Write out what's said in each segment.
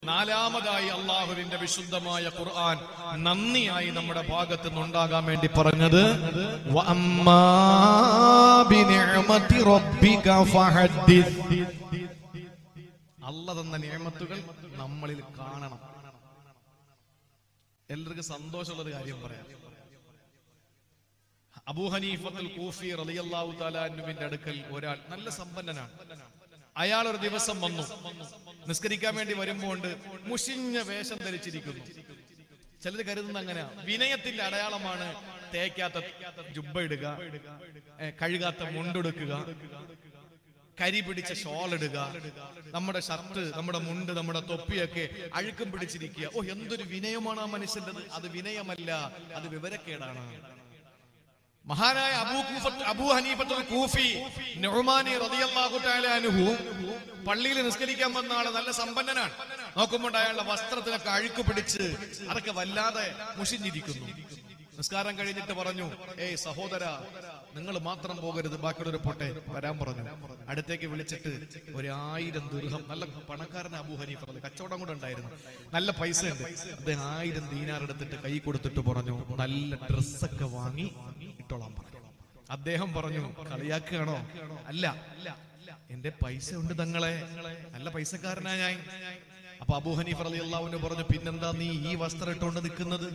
നാലാമതായി അള്ളാഹുവിന്റെ വിശുദ്ധമായ ഖുർആൻ നന്ദിയായി നമ്മുടെ ഭാഗത്ത് നിന്നുണ്ടാകാൻ വേണ്ടി പറഞ്ഞത് വഅമ്മാ ബിനിഅമതി റബ്ബിക ഫഹദ്ദിസ്. അല്ല തന്ന നിയമത്തുകൾ നമ്മളിൽ കാണണം എല്ലാവർക്കും സന്തോഷമുള്ള ഒരു കാര്യം പറയാം അബൂ ഹനീഫത്തുൽ കൂഫി റളിയല്ലാഹു തആല അൻഹുവിന്റെ അടുക്കൽ ഒരാൾ നല്ല സമ്പന്നനാണ് അയാൾ ഒരു ദിവസം വന്നു നിസ്കരിക്കാൻ വേണ്ടി വരുമ്പോണ്ട് മുഷിഞ്ഞ വേഷം ധരിച്ചിരിക്കുന്നു ചിലർ കരുതുന്ന അങ്ങനെയാ വിനയത്തിന്റെ അടയാളമാണ് തേക്കാത്ത ജുബ്ബ ഇടുക ഏ, കഴുകാത്ത മുണ്ടെടുക്കുക കരി പിടിച്ച ഷോൾ ഇടുക നമ്മുടെ ഷർട്ട് നമ്മുടെ മുണ്ട് നമ്മുടെ തൊപ്പിയൊക്കെ അഴുക്കും പിടിച്ചിരിക്കുക ഓ എന്തൊരു വിനയമാണ് ആ മനുഷ്യൻ്റെത് അത് വിനയമല്ല അത് വിവരക്കേടാണ് മഹാനായ അബൂ കൂഫത്ത് അബൂ ഹനീഫത്തുൽ കൂഫി നുഅ്മാനി റളിയല്ലാഹു തആല അൻഹു പള്ളിയിൽ നിസ്കരിക്കാൻ വന്ന ആള് നല്ല സമ്പന്നനാണ് നോക്കുമ്പോൾ അയാളുടെ വസ്ത്രത്തിനൊക്കെ അഴുക്ക് പിടിച്ച് അതൊക്കെ വല്ലാതെ മുഷിഞ്ഞിരിക്കുന്നു നിസ്കാരം കഴിഞ്ഞിട്ട് പറഞ്ഞു ഏയ് സഹോദര നിങ്ങൾ മാത്രം പോകരുത് ബാക്കിയുള്ളവർ പോട്ടെ വരാൻ പറഞ്ഞു അടുത്തേക്ക് വിളിച്ചിട്ട് ഒരു ആയിരം ദുർഹം നല്ല പണക്കാരൻ അബൂ ഹനീഫ റളി- കച്ചവടം കൂടെ ഉണ്ടായിരുന്നു നല്ല പൈസ ഉണ്ട് അദ്ദേഹം ആയിരം ദീനാർ എടുത്തിട്ട് കൈ കൊടുത്തിട്ട് പറഞ്ഞു നല്ല ഡ്രസ്സൊക്കെ വാങ്ങി ഇട്ടോളാൻ പറഞ്ഞു അദ്ദേഹം പറഞ്ഞു കളിയാക്കുകയാണോ അല്ല എന്റെ പൈസ ഉണ്ട് തങ്ങളെ നല്ല പൈസക്കാരനാ ഞാൻ അപ്പൊ അബൂ ഹനീഫ് അലി അള്ളാഹുവിന് പറഞ്ഞു പിന്നെന്താ നീ ഈ വസ്ത്രം ഇട്ടുകൊണ്ട് നിൽക്കുന്നത്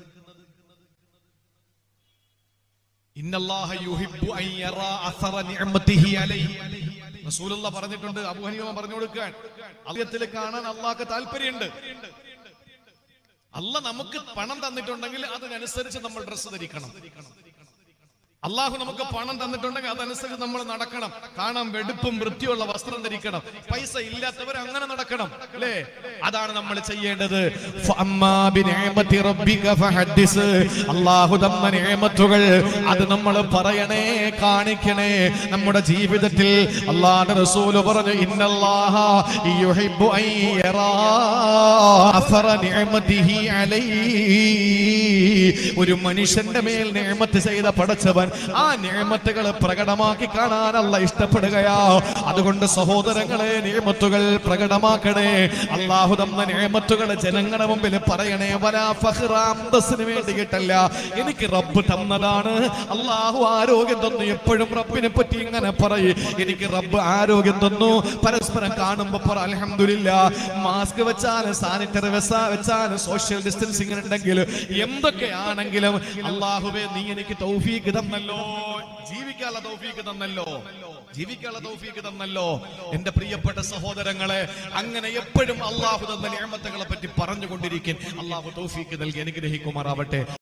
ഇന്നല്ലാഹ യുഹിബ്ബു അൻ യറാ അസറ നിഅമതിഹി അലൈഹി റസൂലുള്ള പറഞ്ഞിട്ടുണ്ട് അബൂ ഹനീഫ പറഞ്ഞു കൊടുക്കാൻ അള്ളത്തിൽ കാണാൻ അള്ളാഹ്ക്ക് താല്പര്യമുണ്ട് അല്ല നമുക്ക് പണം തന്നിട്ടുണ്ടെങ്കിൽ അതിനനുസരിച്ച് നമ്മൾ ഡ്രസ്സ് ധരിക്കണം അള്ളാഹു നമുക്ക് പണം തന്നിട്ടുണ്ടെങ്കിൽ അതനുസരിച്ച് നമ്മൾ നടക്കണം കാണാൻ വെടുപ്പും വൃത്തിയുള്ള വസ്ത്രം ധരിക്കണം പൈസ ഇല്ലാത്തവർ അങ്ങനെ നടക്കണം അല്ലേ അതാണ് നമ്മൾ ചെയ്യേണ്ടത് ഫഅമ്മാ ബിനിഅമതി റബ്ബിക ഫഹദ്ദിസ്. അള്ളാഹു തന്ന നിഅമത്തുകൾ അത് നമ്മൾ പറയണേ കാണിക്കണേ നമ്മുടെ ജീവിതത്തിൽ അള്ളാഹുവിന്റെ റസൂല് പറഞ്ഞു ഇന്നല്ലാഹ യുഹിബ്ബു അൻ യറാ അസറ നിഅമതിഹി അലൈഹി ഒരു മനുഷ്യന്റെ മേൽ നിയമത്ത് ചെയ്ത പടച്ചവൻ ആ നിയമത്തുകൾ പ്രകടമാക്കി കാണാനല്ല ഇഷ്ടപ്പെടുകയാ അതുകൊണ്ട് സഹോദരങ്ങളെ നിയമത്തുകൾ പ്രകടമാക്കണേ അള്ളാഹു തന്ന നിയമത്തുകൾ ജനങ്ങളുടെ മുമ്പിൽ പറയണേ വലാ ഫഖ്റ അന്തസ്സിന് വേണ്ടിയിട്ടല്ല എനിക്ക് റബ്ബ് തന്നതാണ് അള്ളാഹു ആരോഗ്യം തന്നു എപ്പോഴും റബ്ബിനെ പറ്റി ഇങ്ങനെ പറയും എനിക്ക് റബ്ബ് ആരോഗ്യം തന്നു പരസ്പരം കാണുമ്പോ പറ അലഹമില്ല മാസ്ക് വെച്ചാലും സാനിറ്ററി വെച്ചാലും സോഷ്യൽ ഡിസ്റ്റൻസിങ് ഉണ്ടെങ്കിൽ എന്തൊക്കെയാണെങ്കിലും അള്ളാഹുവേ നീ എനിക്ക് തൗഫീക്ക് തന്നല്ലോ ജീവിക്കാനുള്ള തൗഫീക്ക് തന്നല്ലോ ജീവിക്കാനുള്ള തൗഫീക്ക് തന്നല്ലോ എന്റെ പ്രിയപ്പെട്ട സഹോദരങ്ങളെ അങ്ങനെ എപ്പോഴും അള്ളാഹു തന്ന നിയമത്തുകളെ പറ്റി പറഞ്ഞുകൊണ്ടിരിക്കും അള്ളാഹു തൗഫീക്ക് നൽകി അനുഗ്രഹിക്കുമാറാവട്ടെ